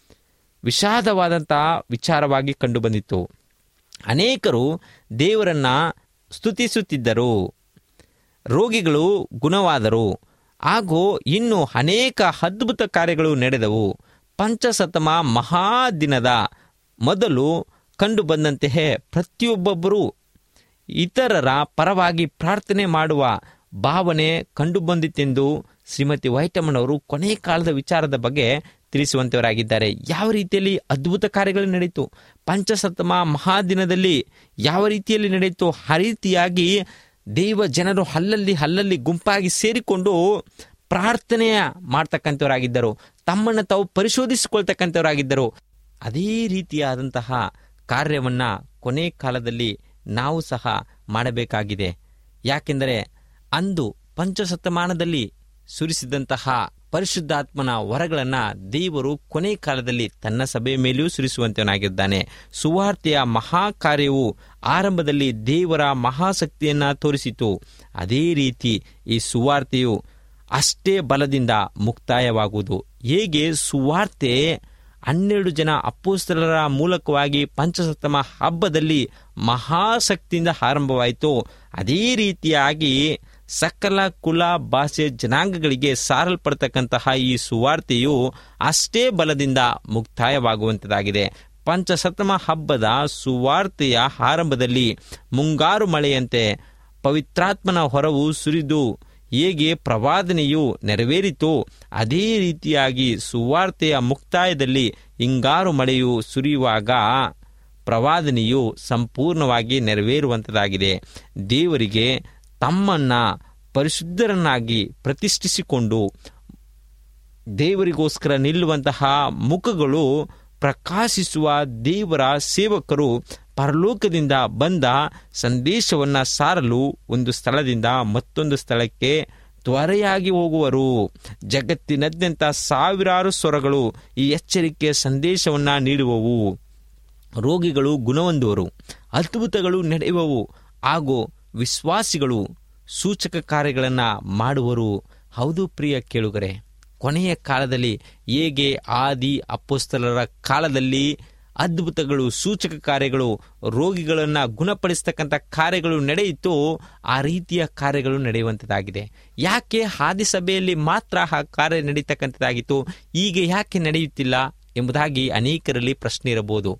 ವಿಷಾದವಾದಂತಹ ವಿಚಾರವಾಗಿ ಕಂಡುಬಂದಿತ್ತು ಅನೇಕರು ದೇವರನ್ನ ಸ್ತುತಿಸುತ್ತಿದ್ದರು ರೋಗಿಗಳು ಗುಣವಾದರು ಹಾಗೂ ಇನ್ನು ಅನೇಕ ಅದ್ಭುತ ಕಾರ್ಯಗಳು ನಡೆದವು ಪಂಚಸತಮ ಮಹಾದಿನದ ಮೊದಲು ಕಂಡುಬಂದಂತೆಯೇ ಪ್ರತಿಯೊಬ್ಬೊಬ್ಬರೂ ಇತರರ ಪರವಾಗಿ ಪ್ರಾರ್ಥನೆ ಮಾಡುವ ಭಾವನೆ ಕಂಡುಬಂದಿತೆಂದು ಶ್ರೀಮತಿ ವೈಟಮ್ಮನವರು ಕೊನೆ ಕಾಲದ ವಿಚಾರದ ಬಗ್ಗೆ ತಿಳಿಸುವಂತವರಾಗಿದ್ದಾರೆ ಯಾವ ರೀತಿಯಲ್ಲಿ ಅದ್ಭುತ ಕಾರ್ಯಗಳು ನಡೀತು ಪಂಚಸತಮ ಮಹಾದಿನದಲ್ಲಿ ಯಾವ ರೀತಿಯಲ್ಲಿ ನಡೆಯಿತು ಆ ರೀತಿಯಾಗಿ ದೇವ ಜನರು ಅಲ್ಲಲ್ಲಿ ಅಲ್ಲಲ್ಲಿ ಗುಂಪಾಗಿ ಸೇರಿಕೊಂಡು ಪ್ರಾರ್ಥನೆಯ ಮಾಡ್ತಕ್ಕಂಥವರಾಗಿದ್ದರು ತಮ್ಮನ್ನು ತಾವು ಪರಿಶೋಧಿಸಿಕೊಳ್ತಕ್ಕಂಥವರಾಗಿದ್ದರು ಅದೇ ರೀತಿಯಾದಂತಹ ಕಾರ್ಯವನ್ನ ಕೊನೆ ಕಾಲದಲ್ಲಿ ನಾವು ಸಹ ಮಾಡಬೇಕಾಗಿದೆ ಯಾಕೆಂದರೆ ಅಂದು ಪಂಚಶತಮಾನದಲ್ಲಿ ಸುರಿಸಿದಂತಹ ಪರಿಶುದ್ಧಾತ್ಮನ ವರಗಳನ್ನು ದೇವರು ಕೊನೆ ಕಾಲದಲ್ಲಿ ತನ್ನ ಸಭೆಯ ಮೇಲೆಯೂ ಸುರಿಸುವಂತನಾಗಿದ್ದಾನೆ ಸುವಾರ್ತೆಯ ಮಹಾ ಕಾರ್ಯವು ಆರಂಭದಲ್ಲಿ ದೇವರ ಮಹಾಶಕ್ತಿಯನ್ನ ತೋರಿಸಿತು ಅದೇ ರೀತಿ ಈ ಸುವಾರ್ತೆಯು ಅಷ್ಟೇ ಬಲದಿಂದ ಮುಕ್ತಾಯವಾಗುವುದು ಹೇಗೆ ಸುವಾರ್ತೆ ಹನ್ನೆರಡು ಜನ ಅಪ್ಪೋಸ್ತಲರ ಮೂಲಕವಾಗಿ ಪಂಚಸಪ್ತಮ ಹಬ್ಬದಲ್ಲಿ ಮಹಾಶಕ್ತಿಯಿಂದ ಆರಂಭವಾಯಿತು ಅದೇ ರೀತಿಯಾಗಿ ಸಕಲ ಕುಲ ಭಾಷೆ ಜನಾಂಗಗಳಿಗೆ ಸಾರಲ್ಪಡ್ತಕ್ಕಂತಹ ಈ ಸುವಾರ್ತೆಯು ಅಷ್ಟೇ ಬಲದಿಂದ ಮುಕ್ತಾಯವಾಗುವಂಥದ್ದಾಗಿದೆ ಪಂಚಸಪ್ತಮ ಹಬ್ಬದ ಸುವಾರ್ತೆಯ ಆರಂಭದಲ್ಲಿ ಮುಂಗಾರು ಮಳೆಯಂತೆ ಪವಿತ್ರಾತ್ಮನ ಹೊರವು ಸುರಿದು ಹೇಗೆ ಪ್ರವಾದನೆಯು ನೆರವೇರಿತು ಅದೇ ರೀತಿಯಾಗಿ ಸುವಾರ್ತೆಯ ಮುಕ್ತಾಯದಲ್ಲಿ ಹಿಂಗಾರು ಮಳೆಯು ಸುರಿಯುವಾಗ ಪ್ರವಾದನೆಯು ಸಂಪೂರ್ಣವಾಗಿ ನೆರವೇರುವಂಥದ್ದಾಗಿದೆ ದೇವರಿಗೆ ತಮ್ಮನ್ನ ಪರಿಶುದ್ಧರನ್ನಾಗಿ ಪ್ರತಿಷ್ಠಿಸಿಕೊಂಡು ದೇವರಿಗೋಸ್ಕರ ನಿಲ್ಲುವಂತಹ ಮುಖಗಳು ಪ್ರಕಾಶಿಸುವ ದೇವರ ಸೇವಕರು ಪರಲೋಕದಿಂದ ಬಂದ ಸಂದೇಶವನ್ನ ಸಾರಲು ಒಂದು ಸ್ಥಳದಿಂದ ಮತ್ತೊಂದು ಸ್ಥಳಕ್ಕೆ ತ್ವರೆಯಾಗಿ ಹೋಗುವರು ಜಗತ್ತಿನಾದ್ಯಂತ ಸಾವಿರಾರು ಸ್ವರಗಳು ಈ ಎಚ್ಚರಿಕೆಯ ಸಂದೇಶವನ್ನ ನೀಡುವವು ರೋಗಿಗಳು ಗುಣಹೊಂದುವರು ಅದ್ಭುತಗಳು ನಡೆಯುವವು ಹಾಗೂ ವಿಶ್ವಾಸಿಗಳು ಸೂಚಕ ಕಾರ್ಯಗಳನ್ನು ಮಾಡುವರು ಹೌದು ಪ್ರಿಯ ಕೇಳುಗರೆ ಕೊನೆಯ ಕಾಲದಲ್ಲಿ ಹೇಗೆ ಆದಿ ಅಪ್ಪೋಸ್ತಲರ ಕಾಲದಲ್ಲಿ ಅದ್ಭುತಗಳು ಸೂಚಕ ಕಾರ್ಯಗಳು ರೋಗಿಗಳನ್ನು ಗುಣಪಡಿಸ್ತಕ್ಕಂಥ ಕಾರ್ಯಗಳು ನಡೆಯಿತು ಆ ರೀತಿಯ ಕಾರ್ಯಗಳು ನಡೆಯುವಂಥದ್ದಾಗಿದೆ ಯಾಕೆ ಆದಿ ಸಭೆಯಲ್ಲಿ ಮಾತ್ರ ಆ ಕಾರ್ಯ ನಡೀತಕ್ಕಂಥದ್ದಾಗಿತ್ತು ಈಗ ಯಾಕೆ ನಡೆಯುತ್ತಿಲ್ಲ ಎಂಬುದಾಗಿ ಅನೇಕರಲ್ಲಿ ಪ್ರಶ್ನೆ ಇರಬಹುದು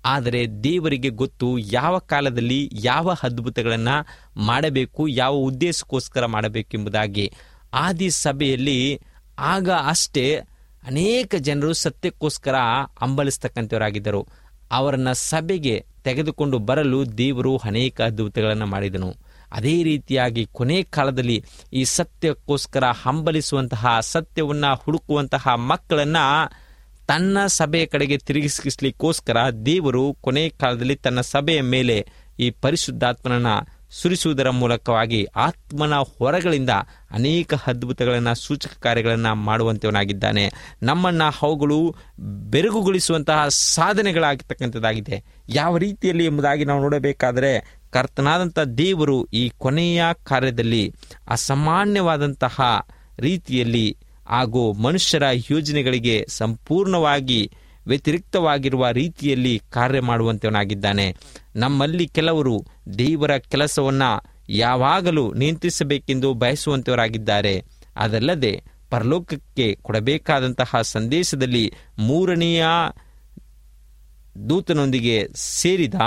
ಆದರೆ ದೇವರಿಗೆ ಗೊತ್ತು ಯಾವ ಕಾಲದಲ್ಲಿ ಯಾವ ಅದ್ಭುತಗಳನ್ನು ಮಾಡಬೇಕು ಯಾವ ಉದ್ದೇಶಕ್ಕೋಸ್ಕರ ಮಾಡಬೇಕೆಂಬುದಾಗಿ ಆದಿ ಸಭೆಯಲ್ಲಿ ಆಗ ಅಷ್ಟೇ ಅನೇಕ ಜನರು ಸತ್ಯಕ್ಕೋಸ್ಕರ ಹಂಬಲಿಸ್ತಕ್ಕಂಥವರಾಗಿದ್ದರು ಅವರನ್ನ ಸಭೆಗೆ ತೆಗೆದುಕೊಂಡು ಬರಲು ದೇವರು ಅನೇಕ ಅದ್ಭುತಗಳನ್ನು ಮಾಡಿದನು ಅದೇ ರೀತಿಯಾಗಿ ಕೊನೆ ಕಾಲದಲ್ಲಿ ಈ ಸತ್ಯಕ್ಕೋಸ್ಕರ ಹಂಬಲಿಸುವಂತಹ ಸತ್ಯವನ್ನ ಹುಡುಕುವಂತಹ ಮಕ್ಕಳನ್ನ ತನ್ನ ಸಭೆಯ ಕಡೆಗೆ ತಿರುಗಿಸ್ಲಿಕ್ಕೋಸ್ಕರ ದೇವರು ಕೊನೆ ಕಾಲದಲ್ಲಿ ತನ್ನ ಸಭೆಯ ಮೇಲೆ ಈ ಪರಿಶುದ್ಧಾತ್ಮನನ್ನ ಸುರಿಸುವುದರ ಮೂಲಕವಾಗಿ ಆತ್ಮನ ಹೊರಗಳಿಂದ ಅನೇಕ ಅದ್ಭುತಗಳನ್ನು ಸೂಚಕ ಕಾರ್ಯಗಳನ್ನು ಮಾಡುವಂತವನಾಗಿದ್ದಾನೆ ನಮ್ಮನ್ನ ಅವುಗಳು ಬೆರಗುಗೊಳಿಸುವಂತಹ ಸಾಧನೆಗಳಾಗಿರ್ತಕ್ಕಂಥದ್ದಾಗಿದೆ ಯಾವ ರೀತಿಯಲ್ಲಿ ಎಂಬುದಾಗಿ ನಾವು ನೋಡಬೇಕಾದರೆ ಕರ್ತನಾದಂಥ ದೇವರು ಈ ಕೊನೆಯ ಕಾರ್ಯದಲ್ಲಿ ಅಸಾಮಾನ್ಯವಾದಂತಹ ರೀತಿಯಲ್ಲಿ ಹಾಗೂ ಮನುಷ್ಯರ ಯೋಜನೆಗಳಿಗೆ ಸಂಪೂರ್ಣವಾಗಿ ವ್ಯತಿರಿಕ್ತವಾಗಿರುವ ರೀತಿಯಲ್ಲಿ ಕಾರ್ಯ ಮಾಡುವಂತವನಾಗಿದ್ದಾನೆ ನಮ್ಮಲ್ಲಿ ಕೆಲವರು ದೇವರ ಕೆಲಸವನ್ನ ಯಾವಾಗಲೂ ನಿಯಂತ್ರಿಸಬೇಕೆಂದು ಬಯಸುವಂತವರಾಗಿದ್ದಾರೆ ಅದಲ್ಲದೆ ಪರಲೋಕಕ್ಕೆ ಕೊಡಬೇಕಾದಂತಹ ಸಂದೇಶದಲ್ಲಿ ಮೂರನೆಯ ದೂತನೊಂದಿಗೆ ಸೇರಿದ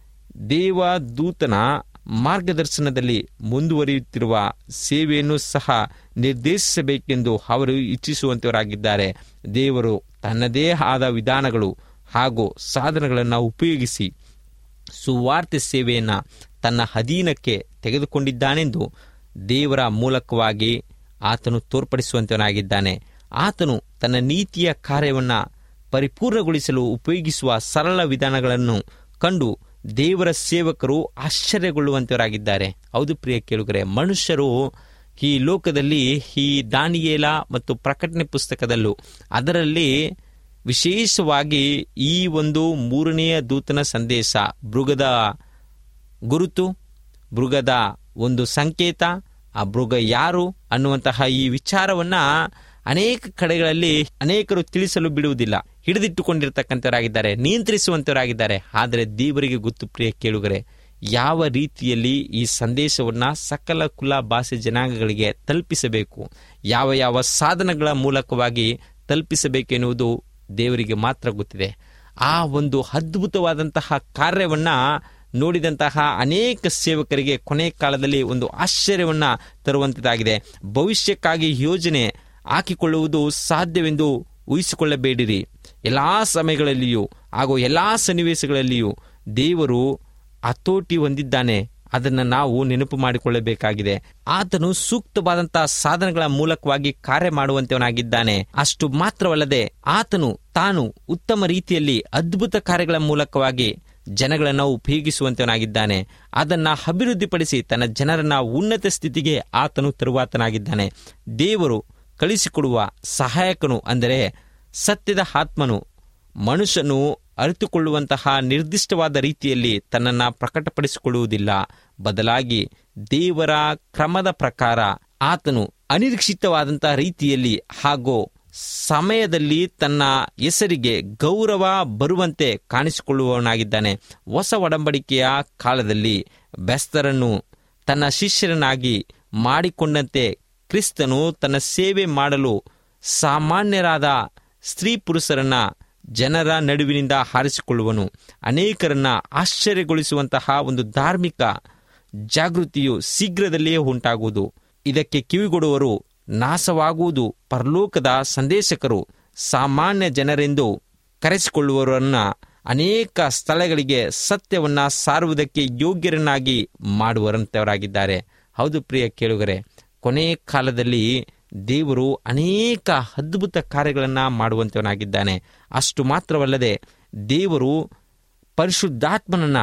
ದೇವದೂತನ ಮಾರ್ಗದರ್ಶನದಲ್ಲಿ ಮುಂದುವರಿಯುತ್ತಿರುವ ಸೇವೆಯನ್ನು ಸಹ ನಿರ್ದೇಶಿಸಬೇಕೆಂದು ಅವರು ಇಚ್ಛಿಸುವಂತವರಾಗಿದ್ದಾರೆ ದೇವರು ತನ್ನದೇ ಆದ ವಿಧಾನಗಳು ಹಾಗೂ ಸಾಧನಗಳನ್ನು ಉಪಯೋಗಿಸಿ ಸುವಾರ್ತೆ ಸೇವೆಯನ್ನು ತನ್ನ ಅಧೀನಕ್ಕೆ ತೆಗೆದುಕೊಂಡಿದ್ದಾನೆಂದು ದೇವರ ಮೂಲಕವಾಗಿ ಆತನು ತೋರ್ಪಡಿಸುವಂತವನಾಗಿದ್ದಾನೆ ಆತನು ತನ್ನ ನೀತಿಯ ಕಾರ್ಯವನ್ನು ಪರಿಪೂರ್ಣಗೊಳಿಸಲು ಉಪಯೋಗಿಸುವ ಸರಳ ವಿಧಾನಗಳನ್ನು ಕಂಡು ದೇವರ ಸೇವಕರು ಆಶ್ಚರ್ಯಗೊಳ್ಳುವಂತವರಾಗಿದ್ದಾರೆ ಹೌದು ಪ್ರಿಯ ಕೇಳುಗರೆ ಮನುಷ್ಯರು ಈ ಲೋಕದಲ್ಲಿ ಈ ದಾನಿಯೇಲ ಮತ್ತು ಪ್ರಕಟಣೆ ಪುಸ್ತಕದಲ್ಲೂ ಅದರಲ್ಲಿ ವಿಶೇಷವಾಗಿ ಈ ಒಂದು ಮೂರನೆಯ ದೂತನ ಸಂದೇಶ ಮೃಗದ ಗುರುತು ಮೃಗದ ಒಂದು ಸಂಕೇತ ಆ ಮೃಗ ಯಾರು ಅನ್ನುವಂತಹ ಈ ವಿಚಾರವನ್ನ ಅನೇಕ ಕಡೆಗಳಲ್ಲಿ ಅನೇಕರು ತಿಳಿಸಲು ಬಿಡುವುದಿಲ್ಲ ಹಿಡಿದಿಟ್ಟುಕೊಂಡಿರ್ತಕ್ಕಂಥವರಾಗಿದ್ದಾರೆ ನಿಯಂತ್ರಿಸುವಂತವರಾಗಿದ್ದಾರೆ ಆದರೆ ದೇವರಿಗೆ ಗೊತ್ತು ಪ್ರಿಯ ಕೇಳುಗರೆ ಯಾವ ರೀತಿಯಲ್ಲಿ ಈ ಸಂದೇಶವನ್ನ ಸಕಲ ಕುಲ ಭಾಷೆ ಜನಾಂಗಗಳಿಗೆ ತಲುಪಿಸಬೇಕು ಯಾವ ಯಾವ ಸಾಧನಗಳ ಮೂಲಕವಾಗಿ ತಲುಪಿಸಬೇಕೆನ್ನುವುದು ದೇವರಿಗೆ ಮಾತ್ರ ಗೊತ್ತಿದೆ ಆ ಒಂದು ಅದ್ಭುತವಾದಂತಹ ಕಾರ್ಯವನ್ನ ನೋಡಿದಂತಹ ಅನೇಕ ಸೇವಕರಿಗೆ ಕೊನೆ ಕಾಲದಲ್ಲಿ ಒಂದು ಆಶ್ಚರ್ಯವನ್ನ ತರುವಂತದಾಗಿದೆ ಭವಿಷ್ಯಕ್ಕಾಗಿ ಯೋಜನೆ ಹಾಕಿಕೊಳ್ಳುವುದು ಸಾಧ್ಯವೆಂದು ಊಹಿಸಿಕೊಳ್ಳಬೇಡಿರಿ ಎಲ್ಲಾ ಸಮಯಗಳಲ್ಲಿಯೂ ಹಾಗೂ ಎಲ್ಲಾ ಸನ್ನಿವೇಶಗಳಲ್ಲಿಯೂ ದೇವರು ಹತೋಟಿ ಹೊಂದಿದ್ದಾನೆ ಅದನ್ನು ನಾವು ನೆನಪು ಮಾಡಿಕೊಳ್ಳಬೇಕಾಗಿದೆ ಆತನು ಸೂಕ್ತವಾದಂತಹ ಸಾಧನಗಳ ಮೂಲಕವಾಗಿ ಕಾರ್ಯ ಮಾಡುವಂತವನಾಗಿದ್ದಾನೆ ಅಷ್ಟು ಮಾತ್ರವಲ್ಲದೆ ಆತನು ತಾನು ಉತ್ತಮ ರೀತಿಯಲ್ಲಿ ಅದ್ಭುತ ಕಾರ್ಯಗಳ ಮೂಲಕವಾಗಿ ಜನಗಳನ್ನು ಉಪಯೋಗಿಸುವಂತವನಾಗಿದ್ದಾನೆ ಅದನ್ನ ಅಭಿವೃದ್ಧಿಪಡಿಸಿ ತನ್ನ ಜನರನ್ನ ಉನ್ನತ ಸ್ಥಿತಿಗೆ ಆತನು ತರುವಾತನಾಗಿದ್ದಾನೆ ದೇವರು ಕಳಿಸಿಕೊಡುವ ಸಹಾಯಕನು ಅಂದರೆ ಸತ್ಯದ ಆತ್ಮನು ಮನುಷ್ಯನು ಅರಿತುಕೊಳ್ಳುವಂತಹ ನಿರ್ದಿಷ್ಟವಾದ ರೀತಿಯಲ್ಲಿ ತನ್ನನ್ನು ಪ್ರಕಟಪಡಿಸಿಕೊಳ್ಳುವುದಿಲ್ಲ ಬದಲಾಗಿ ದೇವರ ಕ್ರಮದ ಪ್ರಕಾರ ಆತನು ಅನಿರೀಕ್ಷಿತವಾದಂತಹ ರೀತಿಯಲ್ಲಿ ಹಾಗೂ ಸಮಯದಲ್ಲಿ ತನ್ನ ಹೆಸರಿಗೆ ಗೌರವ ಬರುವಂತೆ ಕಾಣಿಸಿಕೊಳ್ಳುವವನಾಗಿದ್ದಾನೆ ಹೊಸ ಒಡಂಬಡಿಕೆಯ ಕಾಲದಲ್ಲಿ ಬೆಸ್ತರನ್ನು ತನ್ನ ಶಿಷ್ಯರನ್ನಾಗಿ ಮಾಡಿಕೊಂಡಂತೆ ಕ್ರಿಸ್ತನು ತನ್ನ ಸೇವೆ ಮಾಡಲು ಸಾಮಾನ್ಯರಾದ ಸ್ತ್ರೀ ಪುರುಷರನ್ನ ಜನರ ನಡುವಿನಿಂದ ಹಾರಿಸಿಕೊಳ್ಳುವನು ಅನೇಕರನ್ನ ಆಶ್ಚರ್ಯಗೊಳಿಸುವಂತಹ ಒಂದು ಧಾರ್ಮಿಕ ಜಾಗೃತಿಯು ಶೀಘ್ರದಲ್ಲಿಯೇ ಉಂಟಾಗುವುದು ಇದಕ್ಕೆ ಕಿವಿಗೊಡುವರು ನಾಶವಾಗುವುದು ಪರಲೋಕದ ಸಂದೇಶಕರು ಸಾಮಾನ್ಯ ಜನರೆಂದು ಕರೆಸಿಕೊಳ್ಳುವವರನ್ನ ಅನೇಕ ಸ್ಥಳಗಳಿಗೆ ಸತ್ಯವನ್ನ ಸಾರುವುದಕ್ಕೆ ಯೋಗ್ಯರನ್ನಾಗಿ ಮಾಡುವಂತವರಾಗಿದ್ದಾರೆ ಹೌದು ಪ್ರಿಯ ಕೇಳುಗರೆ ಕೊನೆ ಕಾಲದಲ್ಲಿ ದೇವರು ಅನೇಕ ಅದ್ಭುತ ಕಾರ್ಯಗಳನ್ನು ಮಾಡುವಂತವನಾಗಿದ್ದಾನೆ ಅಷ್ಟು ಮಾತ್ರವಲ್ಲದೆ ದೇವರು ಪರಿಶುದ್ಧಾತ್ಮನನ್ನ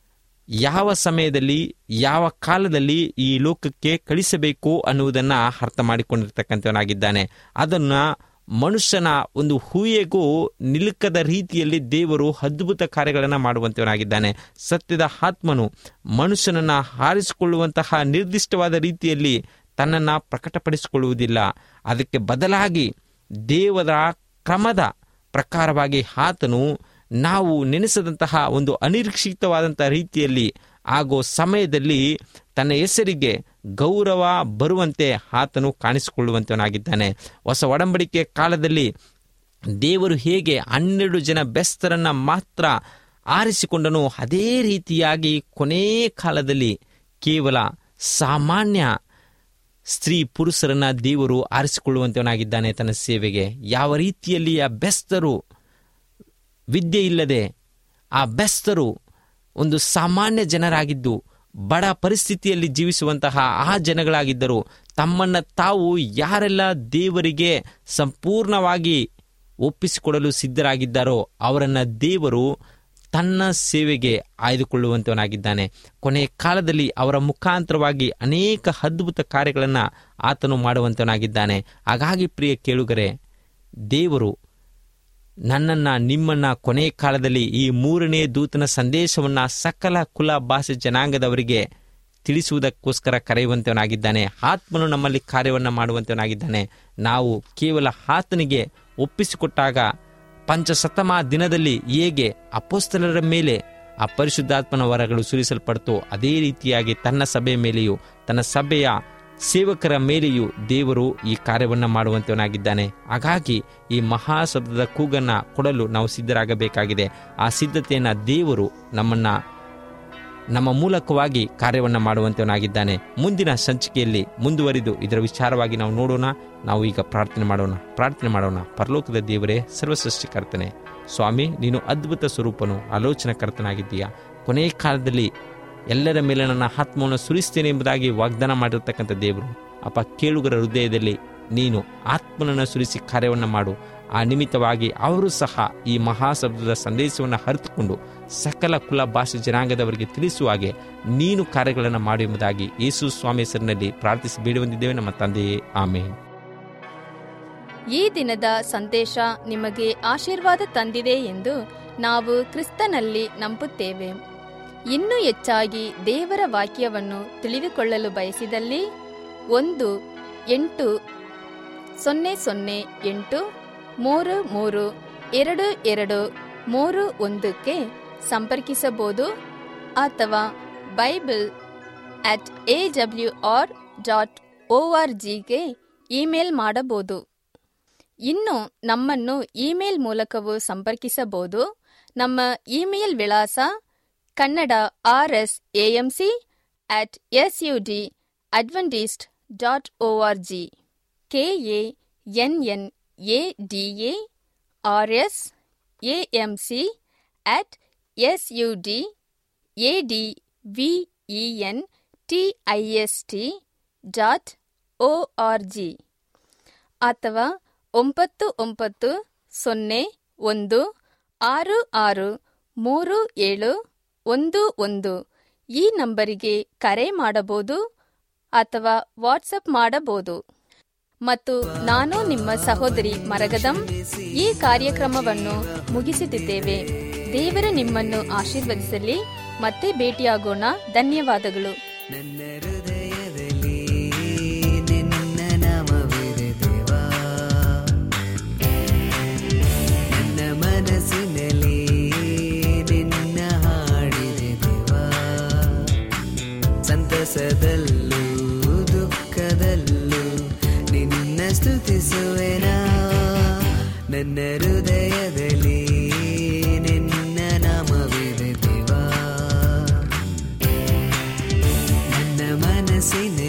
ಯಾವ ಸಮಯದಲ್ಲಿ ಯಾವ ಕಾಲದಲ್ಲಿ ಈ ಲೋಕಕ್ಕೆ ಕಳಿಸಬೇಕು ಅನ್ನುವುದನ್ನು ಅರ್ಥ ಮಾಡಿಕೊಂಡಿರ್ತಕ್ಕಂಥವನಾಗಿದ್ದಾನೆ ಅದನ್ನು ಮನುಷ್ಯನ ಒಂದು ಹೂಯೆಗೂ ನಿಲುಕದ ರೀತಿಯಲ್ಲಿ ದೇವರು ಅದ್ಭುತ ಕಾರ್ಯಗಳನ್ನು ಮಾಡುವಂತವನಾಗಿದ್ದಾನೆ ಸತ್ಯದ ಆತ್ಮನು ಮನುಷ್ಯನನ್ನ ಹಾರಿಸಿಕೊಳ್ಳುವಂತಹ ನಿರ್ದಿಷ್ಟವಾದ ರೀತಿಯಲ್ಲಿ ತನ್ನನ್ನು ಪ್ರಕಟಪಡಿಸಿಕೊಳ್ಳುವುದಿಲ್ಲ ಅದಕ್ಕೆ ಬದಲಾಗಿ ದೇವರ ಕ್ರಮದ ಪ್ರಕಾರವಾಗಿ ಆತನು ನಾವು ನೆನೆಸದಂತಹ ಒಂದು ಅನಿರೀಕ್ಷಿತವಾದಂತಹ ರೀತಿಯಲ್ಲಿ ಆಗೋ ಸಮಯದಲ್ಲಿ ತನ್ನ ಹೆಸರಿಗೆ ಗೌರವ ಬರುವಂತೆ ಆತನು ಕಾಣಿಸಿಕೊಳ್ಳುವಂತವನಾಗಿದ್ದಾನೆ ಹೊಸ ಒಡಂಬಡಿಕೆ ಕಾಲದಲ್ಲಿ ದೇವರು ಹೇಗೆ ಹನ್ನೆರಡು ಜನ ಬೆಸ್ತರನ್ನ ಮಾತ್ರ ಆರಿಸಿಕೊಂಡನು ಅದೇ ರೀತಿಯಾಗಿ ಕೊನೇ ಕಾಲದಲ್ಲಿ ಕೇವಲ ಸಾಮಾನ್ಯ ಸ್ತ್ರೀ ಪುರುಷರನ್ನ ದೇವರು ಆರಿಸಿಕೊಳ್ಳುವಂತವನಾಗಿದ್ದಾನೆ ತನ್ನ ಸೇವೆಗೆ ಯಾವ ರೀತಿಯಲ್ಲಿ ಆ ಬೆಸ್ತರು ವಿದ್ಯೆ ಇಲ್ಲದೆ ಆ ಬೆಸ್ತರು ಒಂದು ಸಾಮಾನ್ಯ ಜನರಾಗಿದ್ದು ಬಡ ಪರಿಸ್ಥಿತಿಯಲ್ಲಿ ಜೀವಿಸುವಂತಹ ಆ ಜನಗಳಾಗಿದ್ದರು ತಮ್ಮನ್ನು ತಾವು ಯಾರೆಲ್ಲ ದೇವರಿಗೆ ಸಂಪೂರ್ಣವಾಗಿ ಒಪ್ಪಿಸಿಕೊಡಲು ಸಿದ್ಧರಾಗಿದ್ದಾರೋ ಅವರನ್ನು ದೇವರು ತನ್ನ ಸೇವೆಗೆ ಆಯ್ದುಕೊಳ್ಳುವಂತವನಾಗಿದ್ದಾನೆ ಕೊನೆಯ ಕಾಲದಲ್ಲಿ ಅವರ ಮುಖಾಂತರವಾಗಿ ಅನೇಕ ಅದ್ಭುತ ಕಾರ್ಯಗಳನ್ನು ಆತನು ಮಾಡುವಂತವನಾಗಿದ್ದಾನೆ ಹಾಗಾಗಿ ಪ್ರಿಯ ಕೇಳುಗರೆ ದೇವರು ನನ್ನನ್ನ ನಿಮ್ಮನ್ನ ಕೊನೆಯ ಕಾಲದಲ್ಲಿ ಈ ಮೂರನೇ ದೂತನ ಸಂದೇಶವನ್ನ ಸಕಲ ಕುಲ ಭಾಷೆ ಜನಾಂಗದವರಿಗೆ ತಿಳಿಸುವುದಕ್ಕೋಸ್ಕರ ಕರೆಯುವಂತವನಾಗಿದ್ದಾನೆ ಆತ್ಮನು ನಮ್ಮಲ್ಲಿ ಕಾರ್ಯವನ್ನು ಮಾಡುವಂತವನಾಗಿದ್ದಾನೆ ನಾವು ಕೇವಲ ಆತನಿಗೆ ಒಪ್ಪಿಸಿಕೊಟ್ಟಾಗ ಪಂಚಸತಮ ದಿನದಲ್ಲಿ ಹೇಗೆ ಅಪೋಸ್ತಲರ ಮೇಲೆ ಆ ಪರಿಶುದ್ಧಾತ್ಮನ ವರಗಳು ಸುರಿಸಲ್ಪಡ್ತೋ ಅದೇ ರೀತಿಯಾಗಿ ತನ್ನ ಸಭೆಯ ಮೇಲೆಯೂ ತನ್ನ ಸಭೆಯ ಸೇವಕರ ಮೇಲೆಯೂ ದೇವರು ಈ ಕಾರ್ಯವನ್ನು ಮಾಡುವಂತವನಾಗಿದ್ದಾನೆ ಹಾಗಾಗಿ ಈ ಮಹಾಶಬ್ದದ ಕೂಗನ್ನ ಕೊಡಲು ನಾವು ಸಿದ್ಧರಾಗಬೇಕಾಗಿದೆ ಆ ಸಿದ್ಧತೆಯನ್ನ ದೇವರು ನಮ್ಮನ್ನ ನಮ್ಮ ಮೂಲಕವಾಗಿ ಕಾರ್ಯವನ್ನು ಮಾಡುವಂತವನಾಗಿದ್ದಾನೆ ಮುಂದಿನ ಸಂಚಿಕೆಯಲ್ಲಿ ಮುಂದುವರಿದು ಇದರ ವಿಚಾರವಾಗಿ ನಾವು ನೋಡೋಣ ನಾವು ಈಗ ಪ್ರಾರ್ಥನೆ ಮಾಡೋಣ ಪ್ರಾರ್ಥನೆ ಮಾಡೋಣ ಪರಲೋಕದ ದೇವರೇ ಸರ್ವಸೃಷ್ಟಿಕರ್ತನೆ ಸ್ವಾಮಿ ನೀನು ಅದ್ಭುತ ಸ್ವರೂಪನು ಆಲೋಚನಕರ್ತನಾಗಿದ್ದೀಯಾ ಕೊನೆಯ ಕಾಲದಲ್ಲಿ ಎಲ್ಲರ ಮೇಲೆ ನನ್ನ ಆತ್ಮವನ್ನು ಸುರಿಸ್ತೇನೆ ಎಂಬುದಾಗಿ ವಾಗ್ದಾನ ಮಾಡಿರ್ತಕ್ಕಂಥ ದೇವರು ಅಪ್ಪ ಕೇಳುಗರ ಹೃದಯದಲ್ಲಿ ನೀನು ಆತ್ಮನನ್ನು ಸುರಿಸಿ ಕಾರ್ಯವನ್ನು ಮಾಡು ಆ ನಿಮಿತ್ತವಾಗಿ ಅವರು ಸಹ ಈ ಮಹಾಶಬ್ದದ ಸಂದೇಶವನ್ನು ಅರಿತುಕೊಂಡು ಸಕಲ ಕುಲ ಭಾಷೆ ಜನಾಂಗದವರಿಗೆ ತಿಳಿಸುವ ಹಾಗೆ ನೀನು ಕಾರ್ಯಗಳನ್ನು ಮಾಡು ಎಂಬುದಾಗಿ ಯೇಸು ಸ್ವಾಮಿ ಹೆಸರಿನಲ್ಲಿ ಪ್ರಾರ್ಥಿಸಿ ಬೇಡುವಂದಿದ್ದೇವೆ ನಮ್ಮ ತಂದೆಯೇ ಆಮೇಲೆ ಈ ದಿನದ ಸಂದೇಶ ನಿಮಗೆ ಆಶೀರ್ವಾದ ತಂದಿದೆ ಎಂದು ನಾವು ಕ್ರಿಸ್ತನಲ್ಲಿ ನಂಬುತ್ತೇವೆ ಇನ್ನೂ ಹೆಚ್ಚಾಗಿ ದೇವರ ವಾಕ್ಯವನ್ನು ತಿಳಿದುಕೊಳ್ಳಲು ಬಯಸಿದಲ್ಲಿ ಒಂದು ಎಂಟು ಸೊನ್ನೆ ಸೊನ್ನೆ ಎಂಟು ಮೂರು ಮೂರು ಎರಡು ಎರಡು ಮೂರು ಒಂದಕ್ಕೆ ಸಂಪರ್ಕಿಸಬಹುದು ಅಥವಾ Bible at A W R dot O R ಜಿಗೆ ಇಮೇಲ್ ಮಾಡಬಹುದು ಇನ್ನು ನಮ್ಮನ್ನು ಇಮೇಲ್ ಮೂಲಕವೂ ಸಂಪರ್ಕಿಸಬಹುದು ನಮ್ಮ ಇಮೇಲ್ ವಿಳಾಸ Kannada R S AMC at S U D Adventist dot O R G K A N N A D A R S AMC at S U D A D V E N T I S T dot O R G ಅಥವಾ ಒಂಬತ್ತು ಒಂಬತ್ತು ಸೊನ್ನೆ ಒಂದು ಆರು ಆರು ಮೂರು ಏಳು ಒಂದು ಒಂದು ಈ ನಂಬರಿಗೆ ಕರೆ ಮಾಡಬಹುದು ಅಥವಾ ವಾಟ್ಸಪ್ ಮಾಡಬಹುದು ಮತ್ತು ನಾನು ನಿಮ್ಮ ಸಹೋದರಿ ಮರಗದಂ ಈ ಕಾರ್ಯಕ್ರಮವನ್ನು ಮುಗಿಸುತ್ತಿದ್ದೇವೆ ದೇವರು ನಿಮ್ಮನ್ನು ಆಶೀರ್ವದಿಸಲಿ ಮತ್ತೆ ಭೇಟಿಯಾಗೋಣ ಧನ್ಯವಾದಗಳು ನನ್ನ ಹೃದಯದಲ್ಲಿ ನಿನ್ನ ನಾಮವಿದೆ ದೇವಾ ನನ್ನ ಮನಸ್ಸಿನಲ್ಲಿ ನಿನ್ನ ಹಾಡಿದೆ ದೇವಾ ಸಂತಸದಲ್ಲೂ ದುಃಖದಲ್ಲೂ ನಿನ್ನ ಸ್ತುತಿಸುವೆನಾ ನನ್ನ ಹೃದಯದಲ್ಲಿ ನಿನ್ನ ನಾಮವಿದೆ ದೇವಾ ನನ್ನ ಮನಸ್ಸಿನ